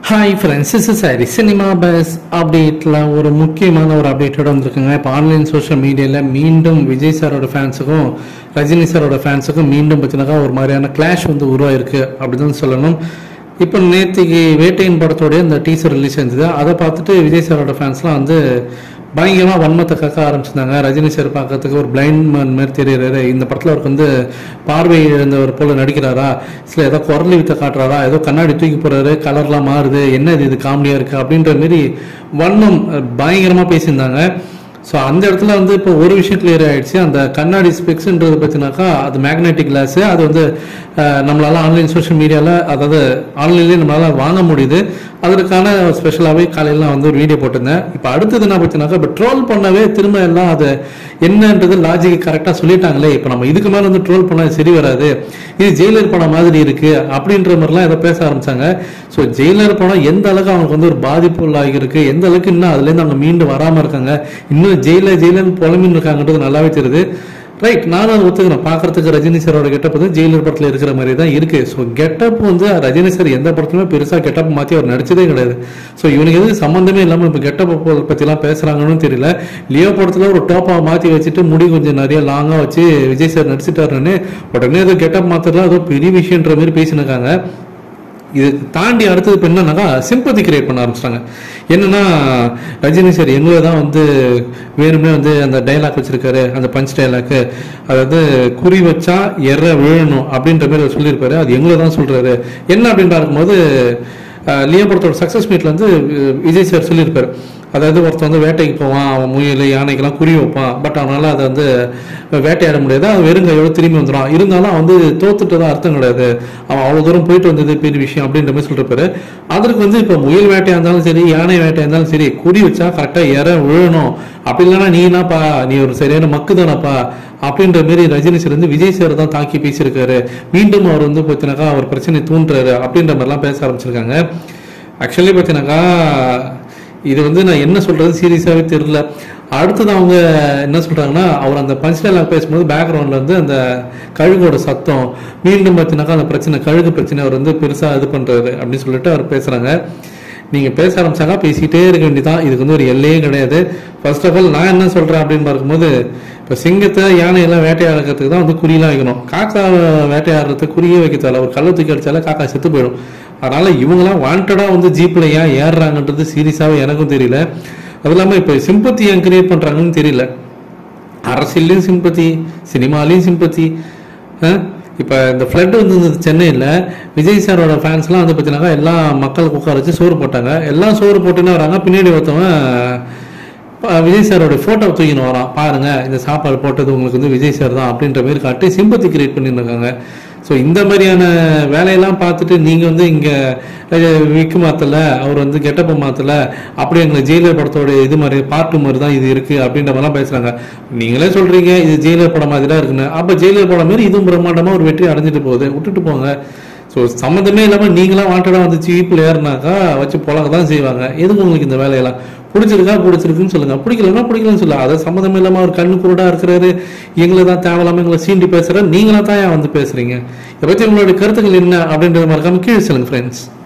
hi friends is sorry cinema buzz அப்டேட்டில் ஒரு முக்கியமான ஒரு அப்டேட்டோட வந்திருக்குங்க இப்போ ஆன்லைன் சோஷியல் மீடியாவில் மீண்டும் விஜய் சாரோட ஃபேன்ஸுக்கும் ரஜினி சாரோட ஃபேன்ஸுக்கும் மீண்டும் பார்த்தீங்கன்னாக்கா ஒரு மாதிரியான கிளாஷ் வந்து உருவாயிருக்கு அப்படின்னு சொல்லணும் இப்போ நேற்றுக்கு வேட்டையின் படத்தோடைய இந்த டீசர் ரிலீஸ் இருந்தது அதை பார்த்துட்டு விஜய் சாரோட ஃபேன்ஸ்லாம் வந்து பயங்கரமாக வன்மத்தை கக்க ஆரம்பிச்சிருந்தாங்க ரஜினி சார் பார்க்கறதுக்கு ஒரு பிளைண்ட் மேன் மாதிரி தெரியறாரு இந்த படத்தில் அவருக்கு வந்து பார்வை இழந்தவர் போல நடிக்கிறாரா சில ஏதோ குரல் வித்த காட்டுறாரா ஏதோ கண்ணாடி தூக்கி போறாரு கலர்லாம் மாறுது என்ன இது இது காமெடியாக இருக்கு அப்படின்ற மாதிரி வன்மம் பயங்கரமாக பேசியிருந்தாங்க ஸோ அந்த இடத்துல வந்து இப்போ ஒரு விஷயம் கிளியர் ஆயிடுச்சு அந்த கண்ணாடி ஸ்பெக்ஸ்ன்றது பார்த்தீங்கன்னாக்கா அது மேக்னெட்டிக் கிளாஸ் அது வந்து அஹ், நம்மளால ஆன்லைன் சோஷியல் மீடியாவில் அதாவது ஆன்லைன்லேயே நம்மளால வாங்க முடியுது அதற்கான ஸ்பெஷலாகவே காலையில் நான் வந்து ஒரு வீடியோ போட்டிருந்தேன் இப்போ அடுத்தது என்ன பார்த்தீங்கன்னாக்கா இப்போ ட்ரோல் பண்ணவே திரும்ப எல்லாம் அது என்னன்றது லாஜிக் கரெக்டாக சொல்லிட்டாங்களே இப்போ நம்ம இதுக்கு மேலே வந்து ட்ரோல் பண்ணால் சரி வராது இது ஜெயிலர் படம் மாதிரி இருக்கு அப்படின்ற மாதிரிலாம் ஏதோ பேச ஆரம்பிச்சாங்க ஸோ ஜெயிலர் படம் எந்த அளவுக்கு அவங்களுக்கு வந்து ஒரு பாதிப்பு உள்ளாகிருக்கு எந்த அளவுக்கு இன்னும் அதுலேருந்து அவங்க மீண்டு வராமல் இருக்காங்க இன்னும் ஜெயில ஜெயிலன் புலமின்னு இருக்காங்கன்றது நல்லாவே தெரியுது ரைட் நானும் அதை ஒத்துக்கிறேன் பார்க்கறதுக்கு ரஜினி சாரோட கெட்டப் வந்து ஜெயிலர் படத்தில் இருக்கிற மாதிரி தான் இருக்கு ஸோ கெட்டப் வந்து ரஜினி சார் எந்த படத்துலையுமே பெருசாக கெட்டப் மாற்றி அவர் நடிச்சதே கிடையாது ஸோ இவனுக்கு எது சம்மந்தமே இல்லாமல் இப்போ கெட்டப் பற்றிலாம் பேசுகிறாங்கன்னு தெரியல லியோ படத்தில் ஒரு டோப்பாக மாற்றி வச்சுட்டு முடி கொஞ்சம் நிறைய லாங்காக வச்சு விஜய் சார் நடிச்சிட்டாருன்னு உடனே ஏதோ கெட்டப் மாத்திரலாம் ஏதோ பெரிய விஷயன்ற மாதிரி பேசினிருக்காங்க இது தாண்டி அடுத்தது இப்போ என்னன்னாக்கா சிம்பத்தி கிரியேட் பண்ண ஆரம்பிச்சிட்டாங்க என்னன்னா ரஜினி சார் எங்களை தான் வந்து வேணும்னே வந்து அந்த டைலாக் வச்சிருக்காரு அந்த பஞ்ச் டைலாக்கு அதாவது குறி வச்சா எற விழணும் அப்படின்ற மாதிரி அவர் சொல்லியிருப்பாரு அது எங்களை தான் சொல்றாரு என்ன அப்படின்னு பார்க்கும்போது அஹ், லியோ படத்தோட சக்ஸஸ் மீட்ல வந்து அஹ், விஜய் சார் சொல்லியிருப்பாரு அதாவது ஒருத்தன் வந்து வேட்டைக்கு போவான் அவன் முயல் யானைக்கெல்லாம் குறி வைப்பான் பட் அவனால அதை வந்து வேட்டையாட முடியாது அவன் வெறுங்கையோட திரும்பி வந்துடும் இருந்தாலும் அவன் வந்து தோத்துட்டதா அர்த்தம் கிடையாது அவன் அவ்வளவு தூரம் போயிட்டு வந்தது பெரிய விஷயம் அப்படின்ற மாதிரி சொல்லிருப்பாரு அதற்கு வந்து இப்போ முயல் வேட்டையா இருந்தாலும் சரி யானை வேட்டையா இருந்தாலும் சரி குறி வச்சா கரெக்டா இற விழணும் அப்படி இல்லைன்னா நீ என்னப்பா நீ ஒரு சரியான மக்கு தானப்பா அப்படின்ற மாரி ரஜினி சார் வந்து விஜய் சார் தான் தாக்கி பேசியிருக்காரு மீண்டும் அவர் வந்து பார்த்தீங்கன்னாக்கா அவர் பிரச்சனை தூண்டுறாரு அப்படின்ற மாதிரிலாம் பேச ஆரம்பிச்சிருக்காங்க ஆக்சுவலி பார்த்தீங்கன்னாக்கா இது வந்து நான் என்ன சொல்றது சீரியஸாகவே தெரியல அடுத்தது அவங்க என்ன சொல்றாங்கன்னா அவர் அந்த பஞ்ச் டைலாக் பேசும்போது பேக்ரவுண்ட்ல வந்து அந்த கழுகோட சத்தம் மீண்டும் பார்த்தீங்கன்னாக்கா அந்த பிரச்சனை கழுகு பிரச்சனை அவர் வந்து பெருசா இது பண்றாரு அப்படின்னு சொல்லிட்டு அவர் பேசுறாங்க நீங்க பேச ஆரம்பிச்சாங்க பேசிட்டே இருக்க வேண்டியதான் இதுக்கு வந்து ஒரு எல்லையே கிடையாது ஃபர்ஸ்ட் ஆஃப் ஆல் நான் என்ன சொல்றேன் அப்படின்னு பார்க்கும்போது இப்போ சிங்கத்தை யானையெல்லாம் வேட்டையாடுறதுக்கு தான் வந்து குறியெல்லாம் வைக்கணும் காக்கா வேட்டையாடுறதுக்கு குறியே வைக்க தேவை ஒரு கல்லை தூக்கி அடிச்சாலே காக்கா செத்து போயிடும் அதனால இவங்கெல்லாம் வாண்டடா வந்து ஜீப்ல ஏன் ஏறுறாங்கன்றது சீரியஸாவே எனக்கும் தெரியல அது இல்லாம இப்போ சிம்பத்தி ஏன் கிரியேட் பண்றாங்கன்னு தெரியல அரசியல்லையும் சிம்பத்தி சினிமாலையும் சிம்பத்தி இப்போ இந்த ஃப்ளட் வந்து சென்னையில் விஜய் சாரோட ஃபேன்ஸ்லாம் வந்து பார்த்தீங்கன்னா எல்லா மக்களுக்கு உட்கார வச்சு சோறு போட்டாங்க எல்லாம் சோறு போட்டுன்னு வராங்க பின்னாடி ஒருத்தவன் ப- விஜய் சாரோட ஃபோட்டோ தூக்கின்னு வரான் பாருங்க இந்த சாப்பாடு போட்டது உங்களுக்கு வந்து விஜய் சார் தான் அப்படின்ற மாதிரி காட்டி சிம்பத்தி கிரியேட் பண்ணியிருக்காங்க ஸோ இந்த மாதிரியான வேலையெல்லாம் பார்த்துட்டு நீங்கள் வந்து இங்கே விக்கு மாத்தல அவர் வந்து கெட்டப்ப மாத்தல அப்படி எங்களை ஜெயிலர் படத்தோட இது மாதிரி பார்ட்டு மாதிரி தான் இது இருக்கு அப்படின்ற மாதிரிலாம் பேசுறாங்க நீங்களே சொல்றீங்க இது ஜெயிலர் படம் மாதிரி தான் இருக்குன்னு அப்போ ஜெயிலர் படம் மாதிரி இதுவும் பிரம்மாண்டமா ஒரு வெற்றி அடைஞ்சிட்டு போகுது விட்டுட்டு போங்க ஸோ சம்மந்தமே இல்லாமல் நீங்களாம் வாண்டடாக வந்து சீப்பில் ஏறினாக்கா வச்சு புழக தான் செய்வாங்க எதுக்கு உங்களுக்கு இந்த வேலையெல்லாம் பிடிச்சிருக்கா பிடிச்சிருக்குன்னு சொல்லுங்க பிடிக்கலன்னா பிடிக்கலன்னு சொல்லுங்க அதை சம்மந்தமே இல்லாமல் அவர் கண்ணு குருடா இருக்கிறாரு எங்களை தான் தேவையில்லாம எங்களை சீண்டி பேசுறாரு நீங்களா தான் ஏன் வந்து பேசுறீங்க இதை பற்றி உங்களுடைய கருத்துக்கள் என்ன அப்படின்றத மறக்காம கீழே சொல்லுங்க ஃப்ரெண்ட்ஸ்